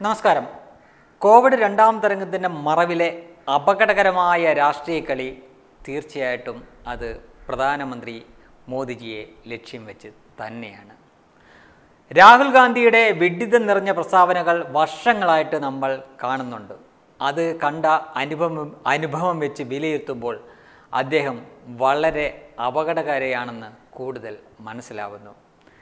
നമസ്കാരം കോവിഡ് രണ്ടാം തരംഗത്തിൻ്റെ മറവിലെ അപകടകരമായ രാഷ്ട്രീയ കളി തീർച്ചയായിട്ടും അത് പ്രധാനമന്ത്രി മോദിജിയെ ലക്ഷ്യം വെച്ച് തന്നെയാണ് രാഹുൽ ഗാന്ധിയുടെ വിഡിതം നിറഞ്ഞ പ്രസ്താവനകൾ വർഷങ്ങളായിട്ട് നമ്മൾ കാണുന്നുണ്ട് അത് കണ്ട അനുഭവം അനുഭവം വെച്ച് വിലയിരുത്തുമ്പോൾ അദ്ദേഹം വളരെ അപകടകാരിയാണെന്ന് കൂടുതൽ മനസ്സിലാവുന്നു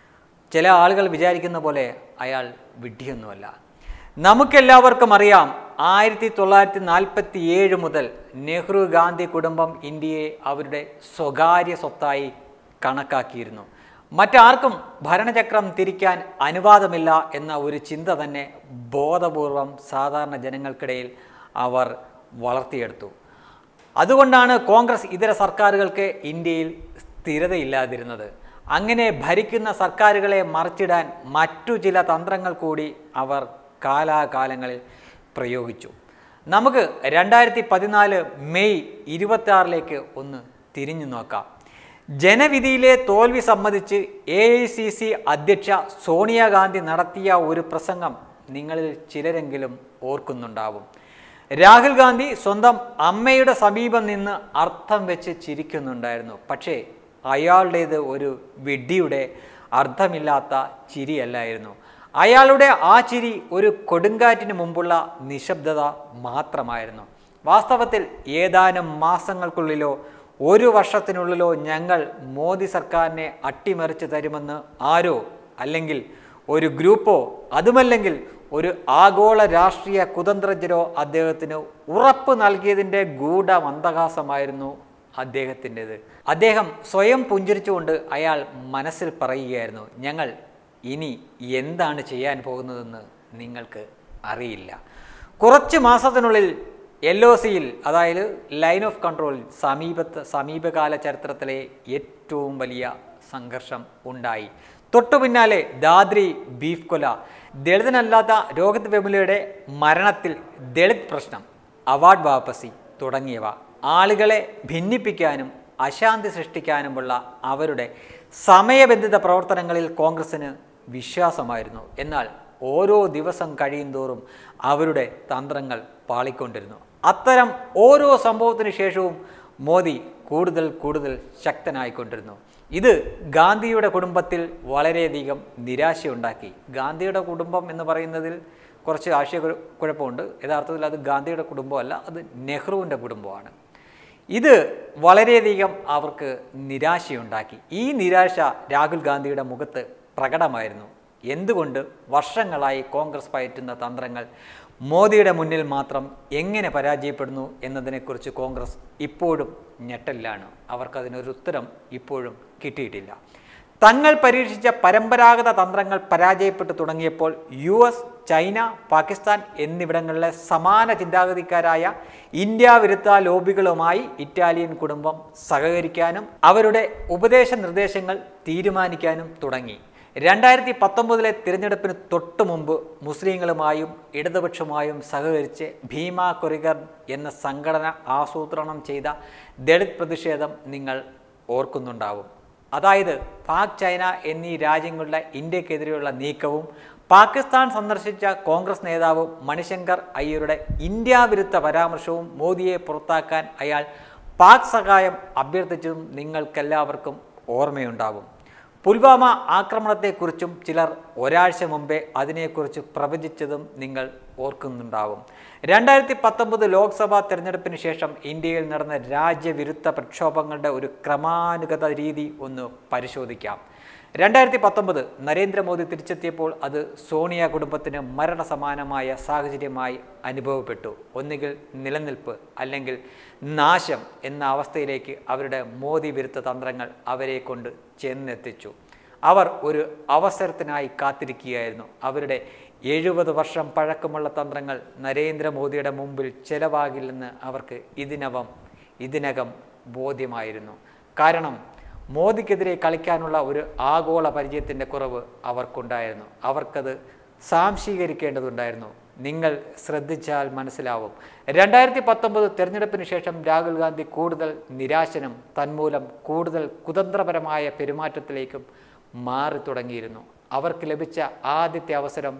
ചില ആളുകൾ വിചാരിക്കുന്ന പോലെ അയാൾ വിഡ്ഢിയൊന്നുമല്ല നമുക്കെല്ലാവർക്കും അറിയാം ആയിരത്തി തൊള്ളായിരത്തി നാൽപ്പത്തി ഏഴ് മുതൽ നെഹ്റു ഗാന്ധി കുടുംബം ഇന്ത്യയെ അവരുടെ സ്വകാര്യ സ്വത്തായി കണക്കാക്കിയിരുന്നു മറ്റാർക്കും ഭരണചക്രം തിരിക്കാൻ അനുവാദമില്ല എന്ന ഒരു ചിന്ത തന്നെ ബോധപൂർവം സാധാരണ ജനങ്ങൾക്കിടയിൽ അവർ വളർത്തിയെടുത്തു അതുകൊണ്ടാണ് കോൺഗ്രസ് ഇതര സർക്കാരുകൾക്ക് ഇന്ത്യയിൽ സ്ഥിരതയില്ലാതിരുന്നത് അങ്ങനെ ഭരിക്കുന്ന സർക്കാരുകളെ മറിച്ചിടാൻ മറ്റു ചില തന്ത്രങ്ങൾ കൂടി അവർ കാലാകാലങ്ങളിൽ പ്രയോഗിച്ചു നമുക്ക് രണ്ടായിരത്തി പതിനാല് മെയ് ഇരുപത്തി ആറിലേക്ക് ഒന്ന് തിരിഞ്ഞു നോക്കാം ജനവിധിയിലെ തോൽവി സംബന്ധിച്ച് എ ഐ സി സി അധ്യക്ഷ സോണിയാഗാന്ധി നടത്തിയ ഒരു പ്രസംഗം നിങ്ങളിൽ ചിലരെങ്കിലും ഓർക്കുന്നുണ്ടാവും രാഹുൽ ഗാന്ധി സ്വന്തം അമ്മയുടെ സമീപം നിന്ന് അർത്ഥം വെച്ച് ചിരിക്കുന്നുണ്ടായിരുന്നു പക്ഷേ അയാളുടേത് ഒരു വിഡ്ഢിയുടെ അർത്ഥമില്ലാത്ത ചിരിയല്ലായിരുന്നു അയാളുടെ ആ ചിരി ഒരു കൊടുങ്കാറ്റിന് മുമ്പുള്ള നിശബ്ദത മാത്രമായിരുന്നു വാസ്തവത്തിൽ ഏതാനും മാസങ്ങൾക്കുള്ളിലോ ഒരു വർഷത്തിനുള്ളിലോ ഞങ്ങൾ മോദി സർക്കാരിനെ അട്ടിമറിച്ച് തരുമെന്ന് ആരോ അല്ലെങ്കിൽ ഒരു ഗ്രൂപ്പോ അതുമല്ലെങ്കിൽ ഒരു ആഗോള രാഷ്ട്രീയ കുതന്ത്രജ്ഞരോ അദ്ദേഹത്തിന് ഉറപ്പ് നൽകിയതിൻ്റെ ഗൂഢമന്ദഹാസമായിരുന്നു അദ്ദേഹത്തിൻ്റെത് അദ്ദേഹം സ്വയം പുഞ്ചിരിച്ചുകൊണ്ട് അയാൾ മനസ്സിൽ പറയുകയായിരുന്നു ഞങ്ങൾ ഇനി എന്താണ് ചെയ്യാൻ പോകുന്നതെന്ന് നിങ്ങൾക്ക് അറിയില്ല കുറച്ച് മാസത്തിനുള്ളിൽ എൽ ഒ സിയിൽ അതായത് ലൈൻ ഓഫ് കൺട്രോളിൽ സമീപത്ത് സമീപകാല ചരിത്രത്തിലെ ഏറ്റവും വലിയ സംഘർഷം ഉണ്ടായി തൊട്ടു പിന്നാലെ ദാദ്രി ബീഫ് കൊല ദളിതനല്ലാത്ത രോഹിത് വെമുലയുടെ മരണത്തിൽ ദളിത് പ്രശ്നം അവാർഡ് വാപ്പസി തുടങ്ങിയവ ആളുകളെ ഭിന്നിപ്പിക്കാനും അശാന്തി സൃഷ്ടിക്കാനുമുള്ള അവരുടെ സമയബന്ധിത പ്രവർത്തനങ്ങളിൽ കോൺഗ്രസിന് വിശ്വാസമായിരുന്നു എന്നാൽ ഓരോ ദിവസം കഴിയുന്തോറും അവരുടെ തന്ത്രങ്ങൾ പാളിക്കൊണ്ടിരുന്നു അത്തരം ഓരോ സംഭവത്തിന് ശേഷവും മോദി കൂടുതൽ കൂടുതൽ ശക്തനായിക്കൊണ്ടിരുന്നു ഇത് ഗാന്ധിയുടെ കുടുംബത്തിൽ വളരെയധികം നിരാശയുണ്ടാക്കി ഗാന്ധിയുടെ കുടുംബം എന്ന് പറയുന്നതിൽ കുറച്ച് ആശയ കുഴപ്പമുണ്ട് യഥാർത്ഥത്തിൽ അത് ഗാന്ധിയുടെ കുടുംബമല്ല അത് നെഹ്റുവിൻ്റെ കുടുംബമാണ് ഇത് വളരെയധികം അവർക്ക് നിരാശയുണ്ടാക്കി ഈ നിരാശ രാഹുൽ ഗാന്ധിയുടെ മുഖത്ത് പ്രകടമായിരുന്നു എന്തുകൊണ്ട് വർഷങ്ങളായി കോൺഗ്രസ് പയറ്റുന്ന തന്ത്രങ്ങൾ മോദിയുടെ മുന്നിൽ മാത്രം എങ്ങനെ പരാജയപ്പെടുന്നു എന്നതിനെക്കുറിച്ച് കോൺഗ്രസ് ഇപ്പോഴും ഞെട്ടലിലാണ് അവർക്കതിനൊരു ഉത്തരം ഇപ്പോഴും കിട്ടിയിട്ടില്ല തങ്ങൾ പരീക്ഷിച്ച പരമ്പരാഗത തന്ത്രങ്ങൾ പരാജയപ്പെട്ടു തുടങ്ങിയപ്പോൾ യു എസ് ചൈന പാകിസ്ഥാൻ എന്നിവിടങ്ങളിലെ സമാന ചിന്താഗതിക്കാരായ ഇന്ത്യ വിരുദ്ധ ലോബികളുമായി ഇറ്റാലിയൻ കുടുംബം സഹകരിക്കാനും അവരുടെ ഉപദേശ നിർദ്ദേശങ്ങൾ തീരുമാനിക്കാനും തുടങ്ങി രണ്ടായിരത്തി പത്തൊമ്പതിലെ തിരഞ്ഞെടുപ്പിന് തൊട്ടു മുമ്പ് മുസ്ലിങ്ങളുമായും ഇടതുപക്ഷമായും സഹകരിച്ച് ഭീമ കൊറിഗർ എന്ന സംഘടന ആസൂത്രണം ചെയ്ത ദളിത് പ്രതിഷേധം നിങ്ങൾ ഓർക്കുന്നുണ്ടാവും അതായത് പാക് ചൈന എന്നീ രാജ്യങ്ങളുടെ ഇന്ത്യക്കെതിരെയുള്ള നീക്കവും പാകിസ്ഥാൻ സന്ദർശിച്ച കോൺഗ്രസ് നേതാവ് മണിശങ്കർ അയ്യരുടെ ഇന്ത്യ വിരുദ്ധ പരാമർശവും മോദിയെ പുറത്താക്കാൻ അയാൾ പാക് സഹായം അഭ്യർത്ഥിച്ചതും നിങ്ങൾക്കെല്ലാവർക്കും ഓർമ്മയുണ്ടാവും പുൽവാമ ആക്രമണത്തെക്കുറിച്ചും ചിലർ ഒരാഴ്ച മുമ്പേ അതിനെക്കുറിച്ച് പ്രവചിച്ചതും നിങ്ങൾ ഓർക്കുന്നുണ്ടാവും രണ്ടായിരത്തി പത്തൊമ്പത് ലോക്സഭാ തെരഞ്ഞെടുപ്പിന് ശേഷം ഇന്ത്യയിൽ നടന്ന രാജ്യവിരുദ്ധ പ്രക്ഷോഭങ്ങളുടെ ഒരു ക്രമാനുഗത രീതി ഒന്ന് പരിശോധിക്കാം രണ്ടായിരത്തി പത്തൊമ്പത് നരേന്ദ്രമോദി തിരിച്ചെത്തിയപ്പോൾ അത് സോണിയ കുടുംബത്തിന് മരണസമാനമായ സാഹചര്യമായി അനുഭവപ്പെട്ടു ഒന്നുകിൽ നിലനിൽപ്പ് അല്ലെങ്കിൽ നാശം എന്ന അവസ്ഥയിലേക്ക് അവരുടെ മോദി വിരുദ്ധ തന്ത്രങ്ങൾ അവരെ കൊണ്ട് ചെന്നെത്തിച്ചു അവർ ഒരു അവസരത്തിനായി കാത്തിരിക്കുകയായിരുന്നു അവരുടെ എഴുപത് വർഷം പഴക്കമുള്ള തന്ത്രങ്ങൾ നരേന്ദ്രമോദിയുടെ മുമ്പിൽ ചെലവാകില്ലെന്ന് അവർക്ക് ഇതിനകം ഇതിനകം ബോധ്യമായിരുന്നു കാരണം മോദിക്കെതിരെ കളിക്കാനുള്ള ഒരു ആഗോള പരിചയത്തിൻ്റെ കുറവ് അവർക്കുണ്ടായിരുന്നു അവർക്കത് സാംശീകരിക്കേണ്ടതുണ്ടായിരുന്നു നിങ്ങൾ ശ്രദ്ധിച്ചാൽ മനസ്സിലാവും രണ്ടായിരത്തി പത്തൊമ്പത് തെരഞ്ഞെടുപ്പിന് ശേഷം രാഹുൽ ഗാന്ധി കൂടുതൽ നിരാശനും തന്മൂലം കൂടുതൽ കുതന്ത്രപരമായ പെരുമാറ്റത്തിലേക്കും മാറി തുടങ്ങിയിരുന്നു അവർക്ക് ലഭിച്ച ആദ്യത്തെ അവസരം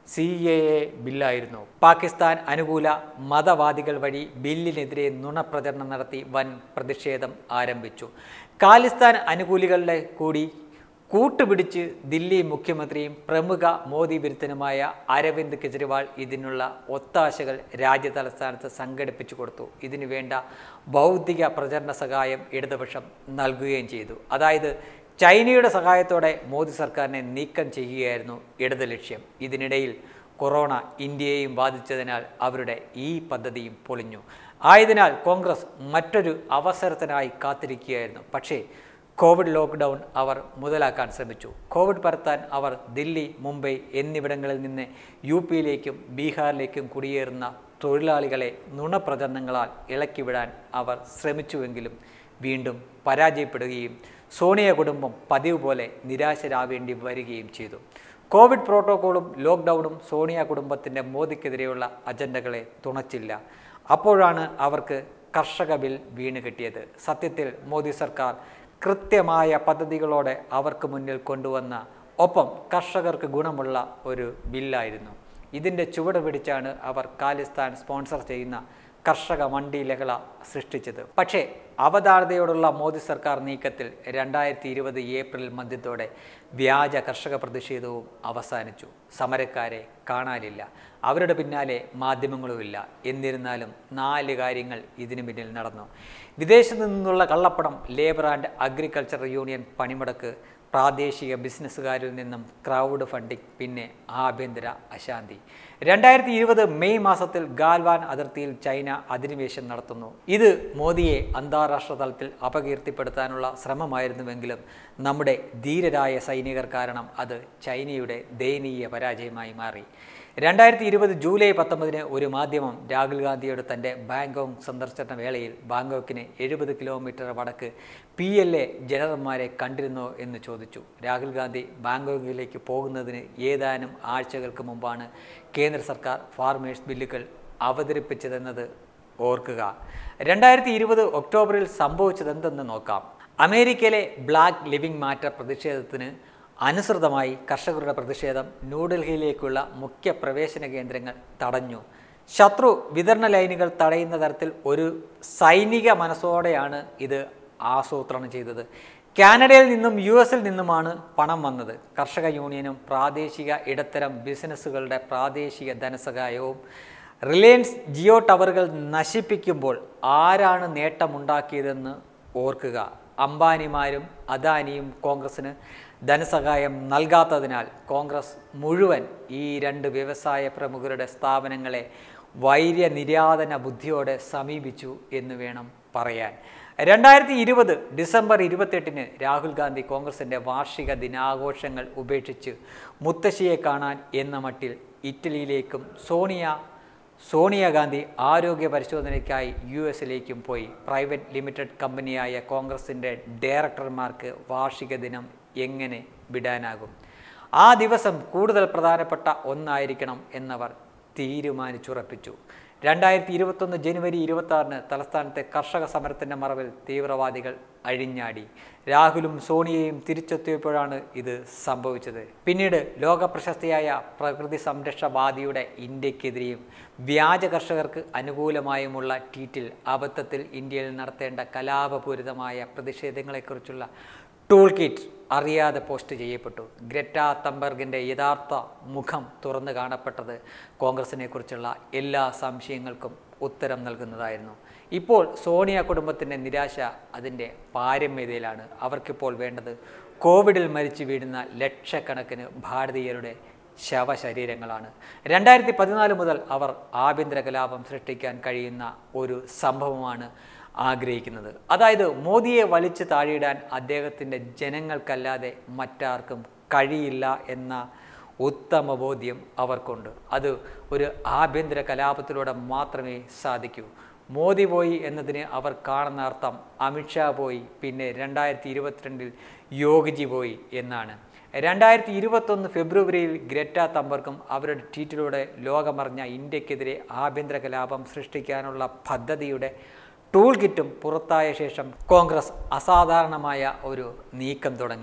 സി എ എ ബില്ലായിരുന്നു പാകിസ്ഥാൻ അനുകൂല മതവാദികൾ വഴി ബില്ലിനെതിരെ നുണപ്രചരണം നടത്തി വൻ പ്രതിഷേധം ആരംഭിച്ചു ഖാലിസ്ഥാൻ അനുകൂലികളുടെ കൂടി കൂട്ടുപിടിച്ച് ദില്ലി മുഖ്യമന്ത്രിയും പ്രമുഖ മോദി വിരുദ്ധനുമായ അരവിന്ദ് കെജ്രിവാൾ ഇതിനുള്ള ഒത്താശകൾ രാജ്യ തലസ്ഥാനത്ത് സംഘടിപ്പിച്ചു കൊടുത്തു ഇതിനു വേണ്ട ബൗദ്ധിക പ്രചരണ സഹായം ഇടതുപക്ഷം നൽകുകയും ചെയ്തു അതായത് ചൈനയുടെ സഹായത്തോടെ മോദി സർക്കാരിനെ നീക്കം ചെയ്യുകയായിരുന്നു ഇടത് ലക്ഷ്യം ഇതിനിടയിൽ കൊറോണ ഇന്ത്യയെയും ബാധിച്ചതിനാൽ അവരുടെ ഈ പദ്ധതിയും പൊളിഞ്ഞു ആയതിനാൽ കോൺഗ്രസ് മറ്റൊരു അവസരത്തിനായി കാത്തിരിക്കുകയായിരുന്നു പക്ഷേ കോവിഡ് ലോക്ക്ഡൗൺ അവർ മുതലാക്കാൻ ശ്രമിച്ചു കോവിഡ് പരത്താൻ അവർ ദില്ലി മുംബൈ എന്നിവിടങ്ങളിൽ നിന്ന് യു പിയിലേക്കും ബീഹാറിലേക്കും കുടിയേറുന്ന തൊഴിലാളികളെ നുണപ്രചരണങ്ങളാൽ ഇളക്കിവിടാൻ അവർ ശ്രമിച്ചുവെങ്കിലും വീണ്ടും പരാജയപ്പെടുകയും സോണിയ കുടുംബം പതിവ് പോലെ നിരാശരാവേണ്ടി വരികയും ചെയ്തു കോവിഡ് പ്രോട്ടോക്കോളും ലോക്ക്ഡൗണും സോണിയ കുടുംബത്തിൻ്റെ മോദിക്കെതിരെയുള്ള അജണ്ടകളെ തുണച്ചില്ല അപ്പോഴാണ് അവർക്ക് കർഷക ബിൽ വീണ് കിട്ടിയത് സത്യത്തിൽ മോദി സർക്കാർ കൃത്യമായ പദ്ധതികളോടെ അവർക്ക് മുന്നിൽ കൊണ്ടുവന്ന ഒപ്പം കർഷകർക്ക് ഗുണമുള്ള ഒരു ബില്ലായിരുന്നു ഇതിൻ്റെ ചുവട് പിടിച്ചാണ് അവർ ഖാലിസ്ഥാൻ സ്പോൺസർ ചെയ്യുന്ന കർഷക മണ്ഡി ലഹള സൃഷ്ടിച്ചത് പക്ഷേ അവധാനതയോടുള്ള മോദി സർക്കാർ നീക്കത്തിൽ രണ്ടായിരത്തി ഇരുപത് ഏപ്രിൽ മധ്യത്തോടെ വ്യാജ കർഷക പ്രതിഷേധവും അവസാനിച്ചു സമരക്കാരെ കാണാനില്ല അവരുടെ പിന്നാലെ മാധ്യമങ്ങളുമില്ല എന്നിരുന്നാലും നാല് കാര്യങ്ങൾ ഇതിനു പിന്നിൽ നടന്നു വിദേശത്തു നിന്നുള്ള കള്ളപ്പണം ലേബർ ആൻഡ് അഗ്രികൾച്ചർ യൂണിയൻ പണിമുടക്ക് പ്രാദേശിക ബിസിനസ്സുകാരിൽ നിന്നും ക്രൗഡ് ഫണ്ടിംഗ് പിന്നെ ആഭ്യന്തര അശാന്തി രണ്ടായിരത്തി ഇരുപത് മെയ് മാസത്തിൽ ഗാൽവാൻ അതിർത്തിയിൽ ചൈന അധിനിവേശം നടത്തുന്നു ഇത് മോദിയെ അന്താരാഷ്ട്ര തലത്തിൽ അപകീർത്തിപ്പെടുത്താനുള്ള ശ്രമമായിരുന്നുവെങ്കിലും നമ്മുടെ ധീരരായ സൈനികർ കാരണം അത് ചൈനയുടെ ദയനീയ പരാജയമായി മാറി രണ്ടായിരത്തി ഇരുപത് ജൂലൈ പത്തൊമ്പതിന് ഒരു മാധ്യമം രാഹുൽ ഗാന്ധിയോട് തൻ്റെ ബാങ്കോക്ക് സന്ദർശന വേളയിൽ ബാങ്കോക്കിന് എഴുപത് കിലോമീറ്റർ വടക്ക് പി എൽ എ ജനറൽമാരെ കണ്ടിരുന്നോ എന്ന് ചോദിച്ചു രാഹുൽ ഗാന്ധി ബാങ്കോക്കിലേക്ക് പോകുന്നതിന് ഏതാനും ആഴ്ചകൾക്ക് മുമ്പാണ് കേന്ദ്ര സർക്കാർ ഫാർമേഴ്സ് ബില്ലുകൾ അവതരിപ്പിച്ചതെന്നത് ഓർക്കുക രണ്ടായിരത്തി ഇരുപത് ഒക്ടോബറിൽ സംഭവിച്ചതെന്തെന്ന് നോക്കാം അമേരിക്കയിലെ ബ്ലാക്ക് ലിവിംഗ് മാറ്റർ പ്രതിഷേധത്തിന് അനുസൃതമായി കർഷകരുടെ പ്രതിഷേധം ന്യൂഡൽഹിയിലേക്കുള്ള മുഖ്യ പ്രവേശന കേന്ദ്രങ്ങൾ തടഞ്ഞു ശത്രു വിതരണ ലൈനുകൾ തടയുന്ന തരത്തിൽ ഒരു സൈനിക മനസ്സോടെയാണ് ഇത് ആസൂത്രണം ചെയ്തത് കാനഡയിൽ നിന്നും യു എസിൽ നിന്നുമാണ് പണം വന്നത് കർഷക യൂണിയനും പ്രാദേശിക ഇടത്തരം ബിസിനസ്സുകളുടെ പ്രാദേശിക ധനസഹായവും റിലയൻസ് ജിയോ ടവറുകൾ നശിപ്പിക്കുമ്പോൾ ആരാണ് നേട്ടമുണ്ടാക്കിയതെന്ന് ഓർക്കുക അംബാനിമാരും അദാനിയും കോൺഗ്രസിന് ധനസഹായം നൽകാത്തതിനാൽ കോൺഗ്രസ് മുഴുവൻ ഈ രണ്ട് വ്യവസായ പ്രമുഖരുടെ സ്ഥാപനങ്ങളെ വൈര്യനിര്യാതന ബുദ്ധിയോടെ സമീപിച്ചു എന്ന് വേണം പറയാൻ രണ്ടായിരത്തി ഇരുപത് ഡിസംബർ ഇരുപത്തെട്ടിന് രാഹുൽ ഗാന്ധി കോൺഗ്രസിൻ്റെ വാർഷിക ദിനാഘോഷങ്ങൾ ഉപേക്ഷിച്ച് മുത്തശ്ശിയെ കാണാൻ എന്ന മട്ടിൽ ഇറ്റലിയിലേക്കും സോണിയ സോണിയാഗാന്ധി ആരോഗ്യ പരിശോധനയ്ക്കായി യു എസിലേക്കും പോയി പ്രൈവറ്റ് ലിമിറ്റഡ് കമ്പനിയായ കോൺഗ്രസിൻ്റെ ഡയറക്ടർമാർക്ക് വാർഷിക ദിനം എങ്ങനെ വിടാനാകും ആ ദിവസം കൂടുതൽ പ്രധാനപ്പെട്ട ഒന്നായിരിക്കണം എന്നവർ തീരുമാനിച്ചുറപ്പിച്ചു രണ്ടായിരത്തി ഇരുപത്തൊന്ന് ജനുവരി ഇരുപത്തി ആറിന് തലസ്ഥാനത്തെ കർഷക സമരത്തിൻ്റെ മറവിൽ തീവ്രവാദികൾ അഴിഞ്ഞാടി രാഹുലും സോണിയയും തിരിച്ചെത്തിയപ്പോഴാണ് ഇത് സംഭവിച്ചത് പിന്നീട് ലോകപ്രശസ്തിയായ പ്രകൃതി സംരക്ഷവാദിയുടെ ഇന്ത്യക്കെതിരെയും വ്യാജ കർഷകർക്ക് അനുകൂലമായുമുള്ള ട്വീറ്റിൽ അബദ്ധത്തിൽ ഇന്ത്യയിൽ നടത്തേണ്ട കലാപപൂരിതമായ പ്രതിഷേധങ്ങളെക്കുറിച്ചുള്ള ടൂൾ കിറ്റ് അറിയാതെ പോസ്റ്റ് ചെയ്യപ്പെട്ടു ഗ്രറ്റ തംബർഗിൻ്റെ യഥാർത്ഥ മുഖം തുറന്നു കാണപ്പെട്ടത് കോൺഗ്രസിനെ കുറിച്ചുള്ള എല്ലാ സംശയങ്ങൾക്കും ഉത്തരം നൽകുന്നതായിരുന്നു ഇപ്പോൾ സോണിയ കുടുംബത്തിൻ്റെ നിരാശ അതിൻ്റെ പാരമ്യതയിലാണ് അവർക്കിപ്പോൾ വേണ്ടത് കോവിഡിൽ മരിച്ചു വീഴുന്ന ലക്ഷക്കണക്കിന് ഭാരതീയരുടെ ശവശരീരങ്ങളാണ് രണ്ടായിരത്തി പതിനാല് മുതൽ അവർ ആഭ്യന്തര കലാപം സൃഷ്ടിക്കാൻ കഴിയുന്ന ഒരു സംഭവമാണ് ആഗ്രഹിക്കുന്നത് അതായത് മോദിയെ വലിച്ചു താഴെയിടാൻ അദ്ദേഹത്തിൻ്റെ ജനങ്ങൾക്കല്ലാതെ മറ്റാർക്കും കഴിയില്ല എന്ന ഉത്തമ ബോധ്യം അവർക്കുണ്ട് അത് ഒരു ആഭ്യന്തര കലാപത്തിലൂടെ മാത്രമേ സാധിക്കൂ മോദി പോയി എന്നതിന് അവർ കാണുന്ന അർത്ഥം അമിത്ഷാ പോയി പിന്നെ രണ്ടായിരത്തി ഇരുപത്തിരണ്ടിൽ യോഗിജി പോയി എന്നാണ് രണ്ടായിരത്തി ഇരുപത്തൊന്ന് ഫെബ്രുവരിയിൽ ഗ്രറ്റ തമ്പർക്കും അവരുടെ ട്വീറ്റിലൂടെ ലോകമറിഞ്ഞ ഇന്ത്യക്കെതിരെ ആഭ്യന്തര കലാപം സൃഷ്ടിക്കാനുള്ള പദ്ധതിയുടെ ടൂൾ കിറ്റും പുറത്തായ ശേഷം കോൺഗ്രസ് അസാധാരണമായ ഒരു നീക്കം തുടങ്ങി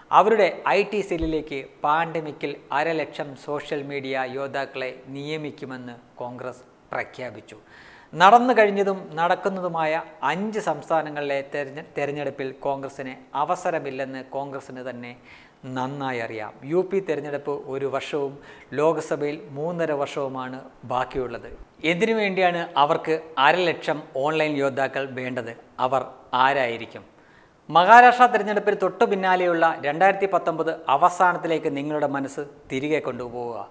അവരുടെ ഐ ടി സെല്ലിലേക്ക് പാൻഡമിക്കിൽ അരലക്ഷം സോഷ്യൽ മീഡിയ യോദ്ധാക്കളെ നിയമിക്കുമെന്ന് കോൺഗ്രസ് പ്രഖ്യാപിച്ചു നടന്നു കഴിഞ്ഞതും നടക്കുന്നതുമായ അഞ്ച് സംസ്ഥാനങ്ങളിലെ തെരഞ്ഞ തെരഞ്ഞെടുപ്പിൽ കോൺഗ്രസിന് അവസരമില്ലെന്ന് കോൺഗ്രസിന് തന്നെ നന്നായി അറിയാം യു പി തെരഞ്ഞെടുപ്പ് ഒരു വർഷവും ലോക്സഭയിൽ മൂന്നര വർഷവുമാണ് ബാക്കിയുള്ളത് എന്തിനു വേണ്ടിയാണ് അവർക്ക് അരലക്ഷം ഓൺലൈൻ യോദ്ധാക്കൾ വേണ്ടത് അവർ ആരായിരിക്കും മഹാരാഷ്ട്ര തിരഞ്ഞെടുപ്പിൽ തൊട്ടു പിന്നാലെയുള്ള രണ്ടായിരത്തി പത്തൊമ്പത് അവസാനത്തിലേക്ക് നിങ്ങളുടെ മനസ്സ് തിരികെ കൊണ്ടുപോവുക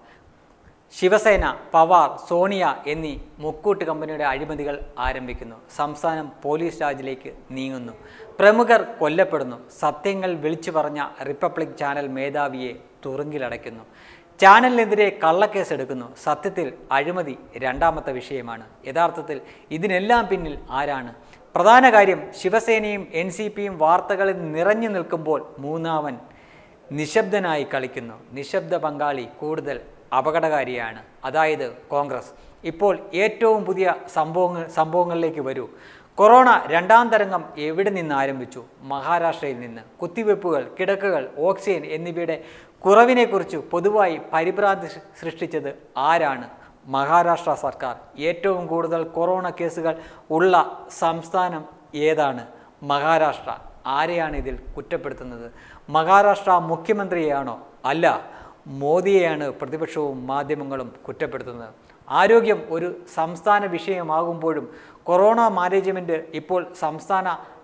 ശിവസേന പവാർ സോണിയ എന്നീ മുക്കൂട്ട് കമ്പനിയുടെ അഴിമതികൾ ആരംഭിക്കുന്നു സംസ്ഥാനം പോലീസ് രാജിലേക്ക് നീങ്ങുന്നു പ്രമുഖർ കൊല്ലപ്പെടുന്നു സത്യങ്ങൾ വിളിച്ചു പറഞ്ഞ റിപ്പബ്ലിക് ചാനൽ മേധാവിയെ തുറുങ്കിലടയ്ക്കുന്നു ചാനലിനെതിരെ കള്ളക്കേസ് എടുക്കുന്നു സത്യത്തിൽ അഴിമതി രണ്ടാമത്തെ വിഷയമാണ് യഥാർത്ഥത്തിൽ ഇതിനെല്ലാം പിന്നിൽ ആരാണ് പ്രധാന കാര്യം ശിവസേനയും എൻ സി പിയും വാർത്തകളിൽ നിറഞ്ഞു നിൽക്കുമ്പോൾ മൂന്നാമൻ നിശബ്ദനായി കളിക്കുന്നു നിശബ്ദ പങ്കാളി കൂടുതൽ അപകടകാരിയാണ് അതായത് കോൺഗ്രസ് ഇപ്പോൾ ഏറ്റവും പുതിയ സംഭവങ്ങൾ സംഭവങ്ങളിലേക്ക് വരൂ കൊറോണ രണ്ടാം തരംഗം എവിടെ നിന്ന് ആരംഭിച്ചു മഹാരാഷ്ട്രയിൽ നിന്ന് കുത്തിവെപ്പുകൾ കിടക്കകൾ ഓക്സിജൻ എന്നിവയുടെ കുറവിനെക്കുറിച്ച് പൊതുവായി പരിഭ്രാന്തി സൃ- സൃഷ്ടിച്ചത് ആരാണ് മഹാരാഷ്ട്ര സർക്കാർ ഏറ്റവും കൂടുതൽ കൊറോണ കേസുകൾ ഉള്ള സംസ്ഥാനം ഏതാണ് മഹാരാഷ്ട്ര ആരെയാണ് ഇതിൽ കുറ്റപ്പെടുത്തുന്നത് മഹാരാഷ്ട്ര മുഖ്യമന്ത്രിയെയാണോ അല്ല മോദിയെയാണ് പ്രതിപക്ഷവും മാധ്യമങ്ങളും കുറ്റപ്പെടുത്തുന്നത് ആരോഗ്യം ഒരു സംസ്ഥാന വിഷയമാകുമ്പോഴും കൊറോണ മാനേജ്മെൻറ്റ് ഇപ്പോൾ സംസ്ഥാന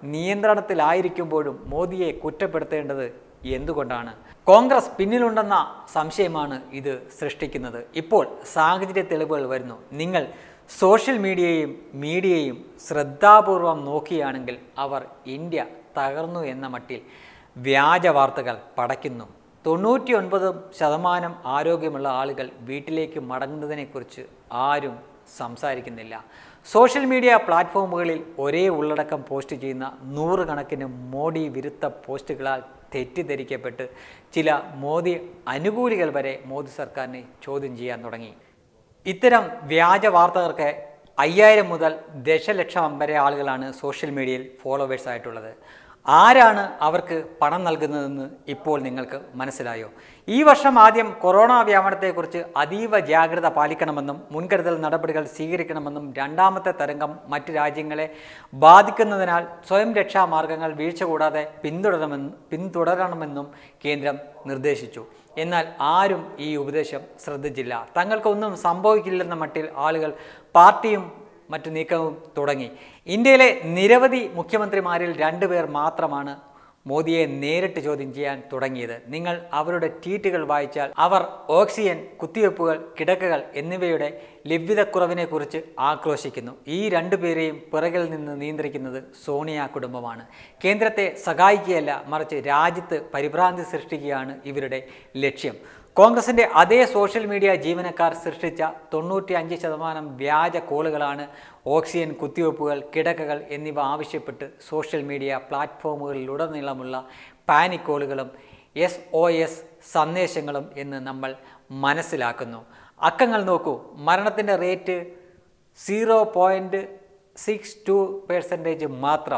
നിയന്ത്രണത്തിലായിരിക്കുമ്പോഴും മോദിയെ കുറ്റപ്പെടുത്തേണ്ടത് എന്തുകൊണ്ടാണ് കോൺഗ്രസ് പിന്നിലുണ്ടെന്ന സംശയമാണ് ഇത് സൃഷ്ടിക്കുന്നത് ഇപ്പോൾ സാഹചര്യ തെളിവുകൾ വരുന്നു നിങ്ങൾ സോഷ്യൽ മീഡിയയും മീഡിയയും ശ്രദ്ധാപൂർവം നോക്കുകയാണെങ്കിൽ അവർ ഇന്ത്യ തകർന്നു എന്ന മട്ടിൽ വ്യാജ വാർത്തകൾ പടയ്ക്കുന്നു തൊണ്ണൂറ്റി ഒൻപത് ശതമാനം ആരോഗ്യമുള്ള ആളുകൾ വീട്ടിലേക്ക് മടങ്ങുന്നതിനെക്കുറിച്ച് ആരും സംസാരിക്കുന്നില്ല സോഷ്യൽ മീഡിയ പ്ലാറ്റ്ഫോമുകളിൽ ഒരേ ഉള്ളടക്കം പോസ്റ്റ് ചെയ്യുന്ന നൂറുകണക്കിന് മോഡി വിരുദ്ധ പോസ്റ്റുകളാൽ തെറ്റിദ്ധരിക്കപ്പെട്ട് ചില മോദി അനുകൂലികൾ വരെ മോദി സർക്കാരിനെ ചോദ്യം ചെയ്യാൻ തുടങ്ങി ഇത്തരം വ്യാജ വാർത്തകർക്ക് അയ്യായിരം മുതൽ ദശലക്ഷം വരെ ആളുകളാണ് സോഷ്യൽ മീഡിയയിൽ ഫോളോവേഴ്സ് ആയിട്ടുള്ളത് ആരാണ് അവർക്ക് പണം നൽകുന്നതെന്ന് ഇപ്പോൾ നിങ്ങൾക്ക് മനസ്സിലായോ ഈ വർഷം ആദ്യം കൊറോണ വ്യാപനത്തെക്കുറിച്ച് അതീവ ജാഗ്രത പാലിക്കണമെന്നും മുൻകരുതൽ നടപടികൾ സ്വീകരിക്കണമെന്നും രണ്ടാമത്തെ തരംഗം മറ്റ് രാജ്യങ്ങളെ ബാധിക്കുന്നതിനാൽ സ്വയം രക്ഷാ മാർഗങ്ങൾ വീഴ്ച കൂടാതെ പിന്തുടരണമെന്ന് പിന്തുടരണമെന്നും കേന്ദ്രം നിർദ്ദേശിച്ചു എന്നാൽ ആരും ഈ ഉപദേശം ശ്രദ്ധിച്ചില്ല തങ്ങൾക്കൊന്നും സംഭവിക്കില്ലെന്ന മട്ടിൽ ആളുകൾ പാർട്ടിയും മറ്റു നീക്കവും തുടങ്ങി ഇന്ത്യയിലെ നിരവധി മുഖ്യമന്ത്രിമാരിൽ രണ്ടുപേർ മാത്രമാണ് മോദിയെ നേരിട്ട് ചോദ്യം ചെയ്യാൻ തുടങ്ങിയത് നിങ്ങൾ അവരുടെ ട്വീറ്റുകൾ വായിച്ചാൽ അവർ ഓക്സിജൻ കുത്തിവെപ്പുകൾ കിടക്കകൾ എന്നിവയുടെ ലഭ്യതക്കുറവിനെക്കുറിച്ച് ആക്രോശിക്കുന്നു ഈ രണ്ടുപേരെയും പിറകിൽ നിന്ന് നിയന്ത്രിക്കുന്നത് സോണിയ കുടുംബമാണ് കേന്ദ്രത്തെ സഹായിക്കുകയല്ല മറിച്ച് രാജ്യത്ത് പരിഭ്രാന്തി സൃഷ്ടിക്കുകയാണ് ഇവരുടെ ലക്ഷ്യം കോൺഗ്രസിന്റെ അതേ സോഷ്യൽ മീഡിയ ജീവനക്കാർ സൃഷ്ടിച്ച തൊണ്ണൂറ്റി അഞ്ച് ശതമാനം വ്യാജ കോളുകളാണ് ഓക്സിജൻ കുത്തിവയ്പ്പുകൾ കിടക്കകൾ എന്നിവ ആവശ്യപ്പെട്ട് സോഷ്യൽ മീഡിയ പ്ലാറ്റ്ഫോമുകളിലുടനീളമുള്ള പാനിക് കോളുകളും എസ് ഒ എസ് സന്ദേശങ്ങളും എന്ന് നമ്മൾ മനസ്സിലാക്കുന്നു അക്കങ്ങൾ നോക്കൂ മരണത്തിൻ്റെ rate zero point six two percentage മാത്രം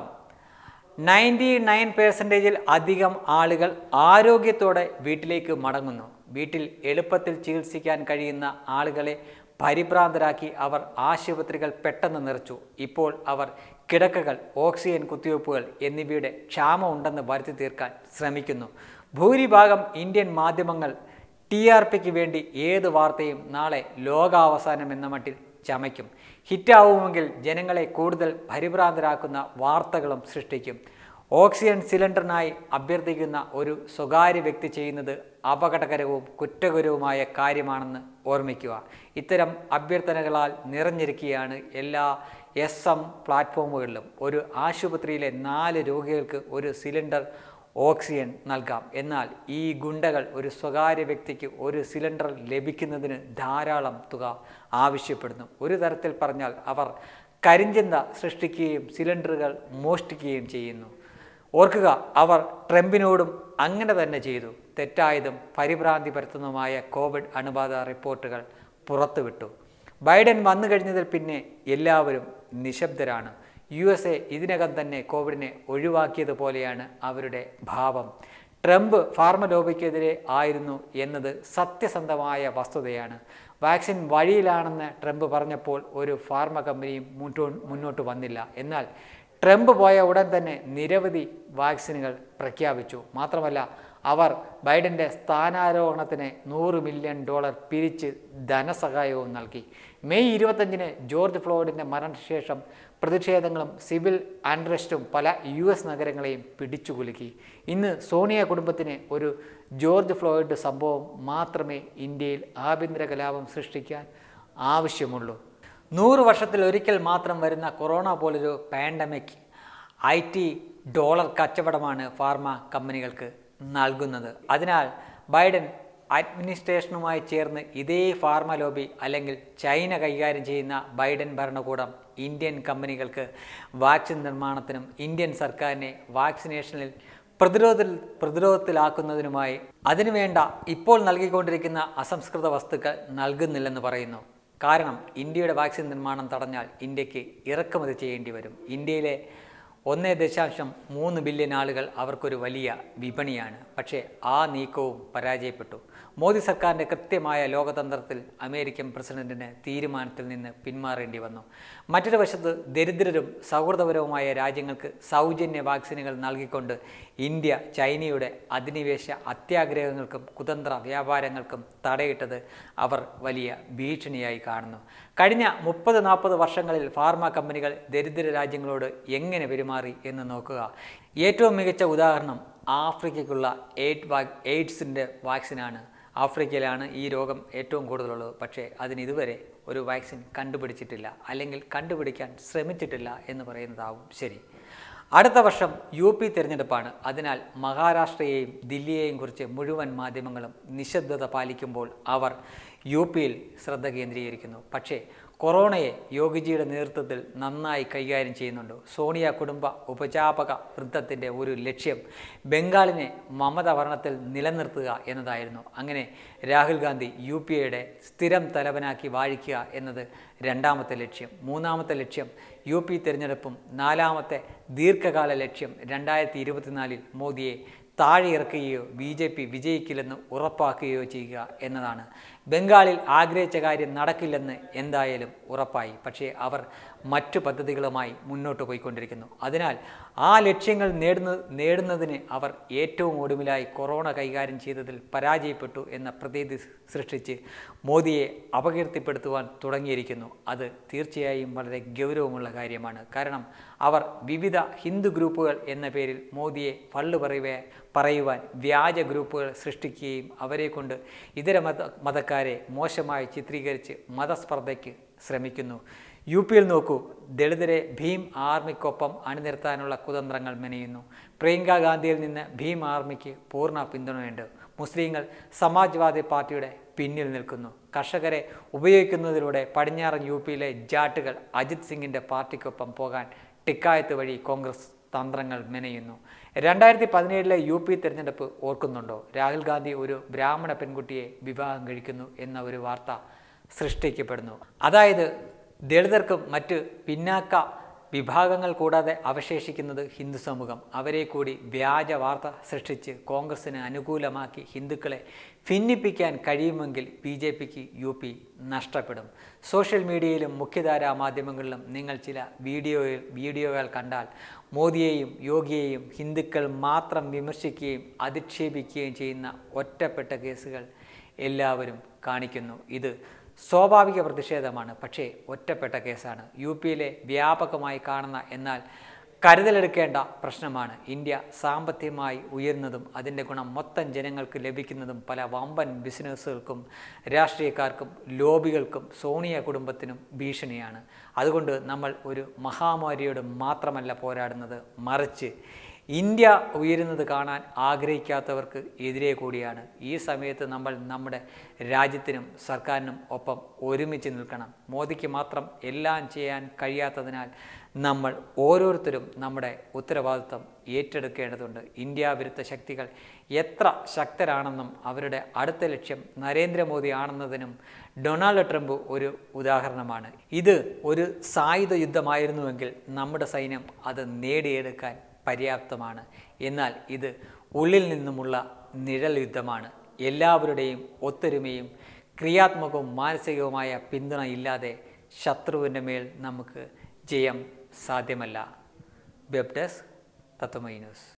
നയൻറ്റി നയൻ പേഴ്സൻറ്റേജിൽ അധികം ആളുകൾ ആരോഗ്യത്തോടെ വീട്ടിലേക്ക് മടങ്ങുന്നു വീട്ടിൽ എളുപ്പത്തിൽ ചികിത്സിക്കാൻ കഴിയുന്ന ആളുകളെ പരിഭ്രാന്തരാക്കി അവർ ആശുപത്രികൾ പെട്ടെന്ന് നിറച്ചു ഇപ്പോൾ അവർ കിടക്കകൾ ഓക്സിജൻ കുത്തിവയ്പ്പുകൾ എന്നിവയുടെ ക്ഷാമം ഉണ്ടെന്ന് വരുത്തി തീർക്കാൻ ശ്രമിക്കുന്നു ഭൂരിഭാഗം ഇന്ത്യൻ മാധ്യമങ്ങൾ ടി ആർ പിക്ക് വേണ്ടി ഏത് വാർത്തയും നാളെ ലോകാവസാനം എന്ന മട്ടിൽ ചമയ്ക്കും ഹിറ്റാവുമെങ്കിൽ ജനങ്ങളെ കൂടുതൽ പരിഭ്രാന്തരാക്കുന്ന വാർത്തകളും സൃഷ്ടിക്കും ഓക്സിജൻ സിലിണ്ടറിനായി അഭ്യർത്ഥിക്കുന്ന ഒരു സ്വകാര്യ വ്യക്തി ചെയ്യുന്നത് അപകടകരവും കുറ്റകരവുമായ കാര്യമാണെന്ന് ഓർമ്മിക്കുക ഇത്തരം അഭ്യർത്ഥനകളാൽ നിറഞ്ഞിരിക്കുകയാണ് എല്ലാ എസ് എം പ്ലാറ്റ്ഫോമുകളിലും ഒരു ആശുപത്രിയിലെ നാല് രോഗികൾക്ക് ഒരു സിലിണ്ടർ ഓക്സിജൻ നൽകാം എന്നാൽ ഈ ഗുണ്ടകൾ ഒരു സ്വകാര്യ വ്യക്തിക്ക് ഒരു സിലിണ്ടർ ലഭിക്കുന്നതിന് ധാരാളം തുക ആവശ്യപ്പെടുന്നു ഒരു തരത്തിൽ പറഞ്ഞാൽ അവർ കരിഞ്ചന്ത സൃഷ്ടിക്കുകയും സിലിണ്ടറുകൾ മോഷ്ടിക്കുകയും ചെയ്യുന്നു ഓർക്കുക അവർ ട്രംപിനോടും അങ്ങനെ തന്നെ ചെയ്തു തെറ്റായതും പരിഭ്രാന്തി പരത്തുന്നതുമായ കോവിഡ് അണുബാധ റിപ്പോർട്ടുകൾ പുറത്തുവിട്ടു ബൈഡൻ വന്നു കഴിഞ്ഞതിൽ പിന്നെ എല്ലാവരും നിശബ്ദരാണ് യു എസ് എ ഇതിനകം തന്നെ കോവിഡിനെ ഒഴിവാക്കിയതുപോലെയാണ് അവരുടെ ഭാവം ട്രംപ് ഫാർമ ലോബിക്കെതിരെ ആയിരുന്നു എന്നത് സത്യസന്ധമായ വസ്തുതയാണ് വാക്സിൻ വഴിയിലാണെന്ന് ട്രംപ് പറഞ്ഞപ്പോൾ ഒരു ഫാർമ കമ്പനിയും മുന്നോ മുന്നോട്ട് വന്നില്ല എന്നാൽ ട്രംപ് പോയ ഉടൻ തന്നെ നിരവധി വാക്സിനുകൾ പ്രഖ്യാപിച്ചു മാത്രമല്ല അവർ ബൈഡൻ്റെ സ്ഥാനാരോഹണത്തിന് നൂറ് മില്യൺ ഡോളർ പിരിച്ച് ധനസഹായവും നൽകി മെയ് ഇരുപത്തഞ്ചിന് ജോർജ് ഫ്ലോയിഡിൻ്റെ മരണശേഷം പ്രതിഷേധങ്ങളും സിവിൽ അൺറസ്റ്റും പല യു എസ് നഗരങ്ങളെയും പിടിച്ചുകുലുക്കി ഇന്ന് സോണിയ കുടുംബത്തിന് ഒരു ജോർജ് ഫ്ലോയിഡ് സംഭവം മാത്രമേ ഇന്ത്യയിൽ ആഭ്യന്തര കലാപം സൃഷ്ടിക്കാൻ ആവശ്യമുള്ളൂ നൂറ് വർഷത്തിൽ ഒരിക്കൽ മാത്രം വരുന്ന കൊറോണ പോലൊരു പാൻഡമിക് ഐ ടി ഡോളർ കച്ചവടമാണ് ഫാർമ കമ്പനികൾക്ക് നൽകുന്നത് അതിനാൽ ബൈഡൻ അഡ്മിനിസ്ട്രേഷനുമായി ചേർന്ന് ഇതേ ഫാർമ ലോബി അല്ലെങ്കിൽ ചൈന കൈകാര്യം ചെയ്യുന്ന ബൈഡൻ ഭരണകൂടം ഇന്ത്യൻ കമ്പനികൾക്ക് വാക്സിൻ നിർമ്മാണത്തിനും ഇന്ത്യൻ സർക്കാരിനെ വാക്സിനേഷനിൽ പ്രതിരോധത്തിൽ പ്രതിരോധത്തിലാക്കുന്നതിനുമായി അതിനുവേണ്ട ഇപ്പോൾ നൽകിക്കൊണ്ടിരിക്കുന്ന അസംസ്കൃത വസ്തുക്കൾ നൽകുന്നില്ലെന്ന് പറയുന്നു കാരണം ഇന്ത്യയുടെ വാക്സിൻ നിർമ്മാണം തടഞ്ഞാൽ ഇന്ത്യക്ക് ഇറക്കുമതി ചെയ്യേണ്ടി വരും ഇന്ത്യയിലെ ഒന്നേ ദശാംശം മൂന്ന് ബില്യൺ ആളുകൾ അവർക്കൊരു വലിയ വിപണിയാണ് പക്ഷേ ആ നീക്കവും പരാജയപ്പെട്ടു മോദി സർക്കാരിൻ്റെ കൃത്യമായ ലോകതന്ത്രത്തിൽ അമേരിക്കൻ പ്രസിഡന്റിന് തീരുമാനത്തിൽ നിന്ന് പിന്മാറേണ്ടി വന്നു മറ്റൊരു വശത്ത് ദരിദ്രരും സൗഹൃദപരവുമായ രാജ്യങ്ങൾക്ക് സൗജന്യ വാക്സിനുകൾ നൽകിക്കൊണ്ട് ഇന്ത്യ ചൈനയുടെ അധിനിവേശ അത്യാഗ്രഹങ്ങൾക്കും കുതന്ത്ര വ്യാപാരങ്ങൾക്കും തടയിട്ടത് അവർ വലിയ ഭീഷണിയായി കാണുന്നു കഴിഞ്ഞ മുപ്പത് നാൽപ്പത് വർഷങ്ങളിൽ ഫാർമ കമ്പനികൾ ദരിദ്ര രാജ്യങ്ങളോട് എങ്ങനെ പെരുമാറി എന്ന് നോക്കുക ഏറ്റവും മികച്ച ഉദാഹരണം ആഫ്രിക്കയ്ക്കുള്ള എയ്ഡ് വാ എയ്ഡ്സിൻ്റെ വാക്സിനാണ് ആഫ്രിക്കയിലാണ് ഈ രോഗം ഏറ്റവും കൂടുതലുള്ളത് പക്ഷേ അതിന് ഇതുവരെ ഒരു വാക്സിൻ കണ്ടുപിടിച്ചിട്ടില്ല അല്ലെങ്കിൽ കണ്ടുപിടിക്കാൻ ശ്രമിച്ചിട്ടില്ല എന്ന് പറയുന്നതാവും ശരി അടുത്ത വർഷം യു പി തിരഞ്ഞെടുപ്പാണ് അതിനാൽ മഹാരാഷ്ട്രയെയും ദില്ലിയെയും കുറിച്ച് മുഴുവൻ മാധ്യമങ്ങളും നിശബ്ദത പാലിക്കുമ്പോൾ അവർ യു പിയിൽ ശ്രദ്ധ കേന്ദ്രീകരിക്കുന്നു പക്ഷേ കൊറോണയെ യോഗിജിയുടെ നേതൃത്വത്തിൽ നന്നായി കൈകാര്യം ചെയ്യുന്നുണ്ട് സോണിയ കുടുംബ ഉപജാപക വൃത്തത്തിൻ്റെ ഒരു ലക്ഷ്യം ബംഗാളിനെ മമത ഭരണത്തിൽ നിലനിർത്തുക എന്നതായിരുന്നു അങ്ങനെ രാഹുൽ ഗാന്ധി യു പി എയുടെ സ്ഥിരം തലവനാക്കി വാഴിക്കുക എന്നത് രണ്ടാമത്തെ ലക്ഷ്യം മൂന്നാമത്തെ ലക്ഷ്യം യു പി തിരഞ്ഞെടുപ്പും നാലാമത്തെ ദീർഘകാല ലക്ഷ്യം രണ്ടായിരത്തി ഇരുപത്തിനാലിൽ മോദിയെ താഴെ ഇറക്കുകയോ ബി ജെ പി വിജയിക്കില്ലെന്ന് ഉറപ്പാക്കുകയോ ചെയ്യുക എന്നതാണ് ബംഗാളിൽ ആഗ്രഹിച്ച കാര്യം നടക്കില്ലെന്ന് എന്തായാലും ഉറപ്പായി പക്ഷേ അവർ മറ്റു പദ്ധതികളുമായി മുന്നോട്ട് പോയിക്കൊണ്ടിരിക്കുന്നു അതിനാൽ ആ ലക്ഷ്യങ്ങൾ നേടുന്ന നേടുന്നതിന് അവർ ഏറ്റവും ഒടുവിലായി കൊറോണ കൈകാര്യം ചെയ്തതിൽ പരാജയപ്പെട്ടു എന്ന പ്രതീതി സൃഷ്ടിച്ച് മോദിയെ അപകീർത്തിപ്പെടുത്തുവാൻ തുടങ്ങിയിരിക്കുന്നു അത് തീർച്ചയായും വളരെ ഗൗരവമുള്ള കാര്യമാണ് കാരണം അവർ വിവിധ ഹിന്ദു ഗ്രൂപ്പുകൾ എന്ന പേരിൽ മോദിയെ പള്ളു പറയുക പറയുവാൻ വ്യാജ ഗ്രൂപ്പുകൾ സൃഷ്ടിക്കുകയും അവരെ കൊണ്ട് ഇതര മത മതക്കാരെ മോശമായി ചിത്രീകരിച്ച് മതസ്പർദ്ധയ്ക്ക് ശ്രമിക്കുന്നു യു പിയിൽ നോക്കൂ ദളിതരെ ഭീം ആർമിക്കൊപ്പം അണിനിർത്താനുള്ള കുതന്ത്രങ്ങൾ മെനയുന്നു പ്രിയങ്ക ഗാന്ധിയിൽ നിന്ന് ഭീം ആർമിക്ക് പൂർണ്ണ പിന്തുണയുണ്ട് മുസ്ലിങ്ങൾ സമാജ്വാദി പാർട്ടിയുടെ പിന്നിൽ നിൽക്കുന്നു കർഷകരെ ഉപയോഗിക്കുന്നതിലൂടെ പടിഞ്ഞാറൻ യു പിയിലെ ജാട്ടുകൾ അജിത് സിംഗിൻ്റെ പാർട്ടിക്കൊപ്പം പോകാൻ ടിക്കായത്ത് വഴി കോൺഗ്രസ് തന്ത്രങ്ങൾ മെനയുന്നു രണ്ടായിരത്തി പതിനേഴിലെ യു പി തിരഞ്ഞെടുപ്പ് ഓർക്കുന്നുണ്ടോ രാഹുൽ ഗാന്ധി ഒരു ബ്രാഹ്മണ പെൺകുട്ടിയെ വിവാഹം കഴിക്കുന്നു എന്ന ഒരു വാർത്ത സൃഷ്ടിക്കപ്പെടുന്നു അതായത് ദളിതർക്കും മറ്റ് പിന്നാക്ക വിഭാഗങ്ങൾ കൂടാതെ അവശേഷിക്കുന്നത് ഹിന്ദു സമൂഹം അവരെ കൂടി വ്യാജ വാർത്ത സൃഷ്ടിച്ച് കോൺഗ്രസിന് അനുകൂലമാക്കി ഹിന്ദുക്കളെ ഭിന്നിപ്പിക്കാൻ കഴിയുമെങ്കിൽ ബി ജെ പിക്ക് യു പി നഷ്ടപ്പെടും സോഷ്യൽ മീഡിയയിലും മുഖ്യധാരാ മാധ്യമങ്ങളിലും നിങ്ങൾ ചില വീഡിയോയിൽ വീഡിയോകൾ കണ്ടാൽ മോദിയെയും യോഗിയെയും ഹിന്ദുക്കൾ മാത്രം വിമർശിക്കുകയും അധിക്ഷേപിക്കുകയും ചെയ്യുന്ന ഒറ്റപ്പെട്ട കേസുകൾ എല്ലാവരും കാണിക്കുന്നു ഇത് സ്വാഭാവിക പ്രതിഷേധമാണ് പക്ഷേ ഒറ്റപ്പെട്ട കേസാണ് യു പിയിലെ വ്യാപകമായി കാണുന്ന എന്നാൽ കരുതലെടുക്കേണ്ട പ്രശ്നമാണ് ഇന്ത്യ സാമ്പത്തികമായി ഉയരുന്നതും അതിൻ്റെ ഗുണം മൊത്തം ജനങ്ങൾക്ക് ലഭിക്കുന്നതും പല വമ്പൻ ബിസിനസ്സുകൾക്കും രാഷ്ട്രീയക്കാർക്കും ലോബികൾക്കും സോണിയ കുടുംബത്തിനും ഭീഷണിയാണ് അതുകൊണ്ട് നമ്മൾ ഒരു മഹാമാരിയോട് മാത്രമല്ല പോരാടുന്നത് മറിച്ച് ഇന്ത്യ ഉയരുന്നത് കാണാൻ ആഗ്രഹിക്കാത്തവർക്ക് എതിരെ കൂടിയാണ് ഈ സമയത്ത് നമ്മൾ നമ്മുടെ രാജ്യത്തിനും സർക്കാരിനും ഒപ്പം ഒരുമിച്ച് നിൽക്കണം മോദിക്ക് മാത്രം എല്ലാം ചെയ്യാൻ കഴിയാത്തതിനാൽ നമ്മൾ ഓരോരുത്തരും നമ്മുടെ ഉത്തരവാദിത്വം ഏറ്റെടുക്കേണ്ടതുണ്ട് ഇന്ത്യ വിരുദ്ധ ശക്തികൾ എത്ര ശക്തരാണെന്നും അവരുടെ അടുത്ത ലക്ഷ്യം നരേന്ദ്രമോദി ആണെന്നതിനും ഡൊണാൾഡ് ട്രംപ് ഒരു ഉദാഹരണമാണ് ഇത് ഒരു സായുധ യുദ്ധമായിരുന്നുവെങ്കിൽ നമ്മുടെ സൈന്യം അത് നേടിയെടുക്കാൻ പര്യാപ്തമാണ് എന്നാൽ ഇത് ഉള്ളിൽ നിന്നുമുള്ള നിഴൽ യുദ്ധമാണ് എല്ലാവരുടെയും ഒത്തൊരുമയും ക്രിയാത്മകവും മാനസികവുമായ പിന്തുണ ഇല്ലാതെ ശത്രുവിൻ്റെ മേൽ നമുക്ക് ജയം സാധ്യമല്ല വെബ് ഡെസ്ക് തത്വമൈ ന്യൂസ്